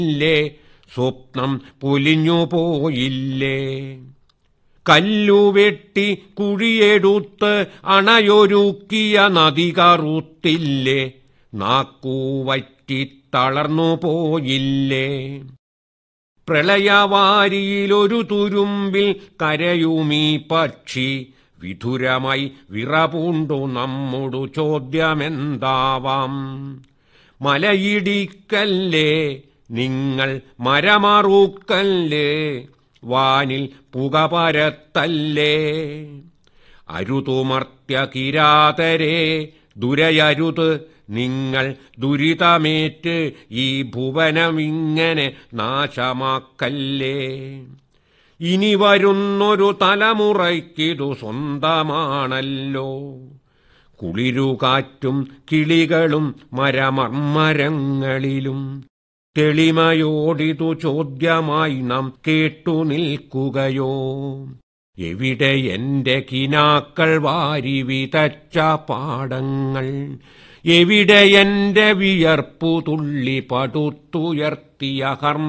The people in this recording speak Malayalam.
ഇല്ലേ സ്വപ്നം പൊലിഞ്ഞു പോയില്ലേ കല്ലുവെട്ടി കുഴിയെടുത്ത് അണയൊരുക്കിയ നദി കറുത്തില്ലേ നാക്കൂവറ്റി തളർന്നു പോയില്ലേ പ്രളയവാരിയിലൊരു തുരുമ്പിൽ കരയുമീ പക്ഷി വിധുരമായി വിറപൂണ്ടു നമ്മോടു ചോദ്യമെന്താവാം മലയിടിക്കല്ലേ നിങ്ങൾ മരമറുക്കല്ലേ വാനിൽ പുക പരത്തല്ലേ അരുതുമർത്യ കിരാതരെ ദുരയരുത് നിങ്ങൾ ദുരിതമേറ്റ് ഈ ഭുവനമിങ്ങനെ നാശമാക്കല്ലേ ഇനി വരുന്നൊരു തലമുറയ്ക്കിതു സ്വന്തമാണല്ലോ കുളിരുകാറ്റും കിളികളും മരമർമരങ്ങളിലും തെളിമയോടിതു ചോദ്യമായി നാം കേട്ടു നിൽക്കുകയോ എവിടെ എന്റെ കിനാക്കൾ വാരി വിതച്ച പാടങ്ങൾ എവിടെ എന്റെ വിയർപ്പു തുള്ളി പടുത്തുയർത്തിയ കർമ്മ